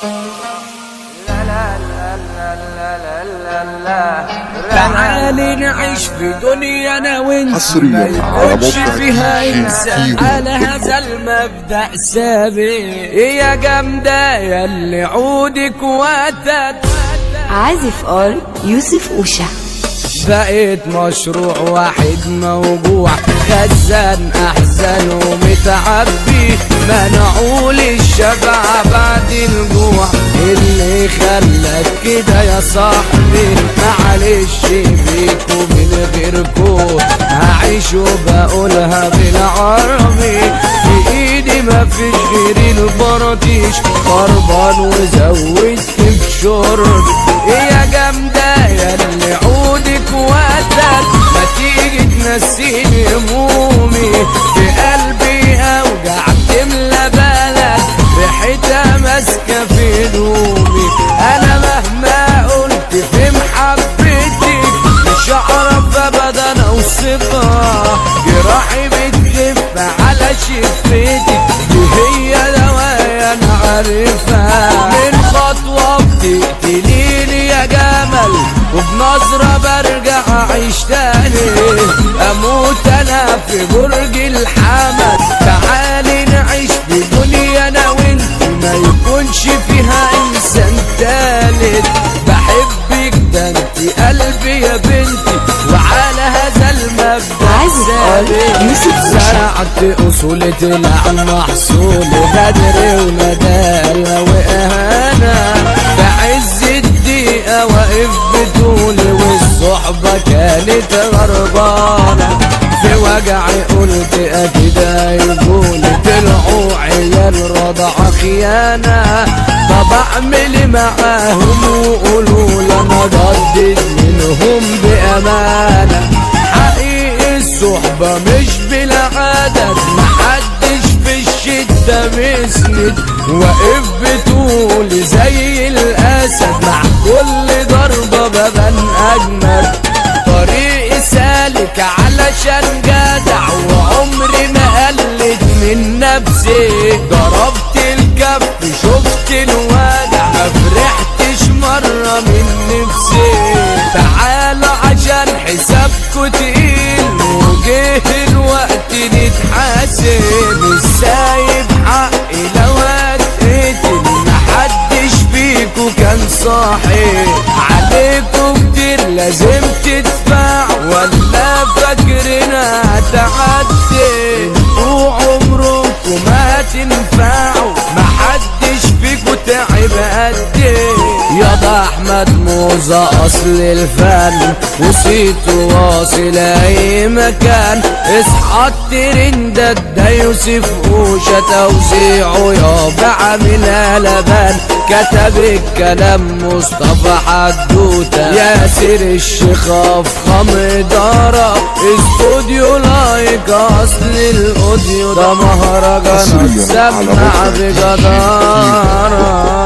تعالي نعيش في دنيا انا وانت حصرياً ما على يكونش موقع فيها دي جي انسان كيمو على هذا المبدأ ثابت يا جامدة يا اللي عودك واتت عازف اول يوسف اوشا بقيت مشروع واحد موجوع خزان احزان ومتعبي منعوا لي الشبع بعد الجوع اللي خلاك كده يا صاحبي معلش بيكو من غيركو هعيش وبقولها بالعربي في ايدي مفيش غير البراطيش خربان وزودت في شربي يا جامدة يا اللي عودك وقتك ما تيجي تنسيني همومي في قلبي اوجع تملى بالك ريحتها ماسكة في هدومي انا مهما قلت في محبتك مش هعرف ابدا اوصفها جراحي بتلف على شفتك دي هي دوايا انا عارفها من خطوة بتقتليني يا جمل وبنظرة برجع اعيش تاني اموت انا في برج الحمل تعالي نعيش في دنيا انا وانت ما يكونش فيها انسان تالت بحبك ده انت قلبي يا بنتي وعلى هذا المبدأ عازف آل ثابت. يوسف أوشا. زرعت اصول طلع محصول غدر وندالة واهانة في عز الدقيقة واقف بطولي والصحبة كانت غربانة في وجعي قلت اكيد هيقولي طلعوا عيال رضع خيانة طب اعمل معاهم وقولوا انا ضدت منهم بامانة حقيقي الصحبة مش بالعدد محدش في الشدة مسند واقف بطولي زي الأسد مع كل ضربة ببان أجمل طريقي سالك علشان جدع وعمري ما قلت من نفسي ضربت الكف شفت الوجع ما فرحتش مرة من نفسي تعالوا عشان حسابكوا تقيل وجه الوقت نتحاسب مش سايب حقي لو اتقتل محدش فيكوا كان صاحي عليكم كتير لازم تدفعوا ولا فاكرنا هتعدي انتوا عمركم ما هتنفعوا محدش فيكوا تعب قدي يا ده احمد موزة اصل الفن وصيته واصل اي مكان اصحى الترندات ده يوسف اوشا توزيعه يابا عامل لبان كتب الكلام مصطفى حدوته ياسر الشيخ خم دارة استوديو لايك اصل الاوديو ده مهرجان حصرياً على سمع موقع دي جي بجدارة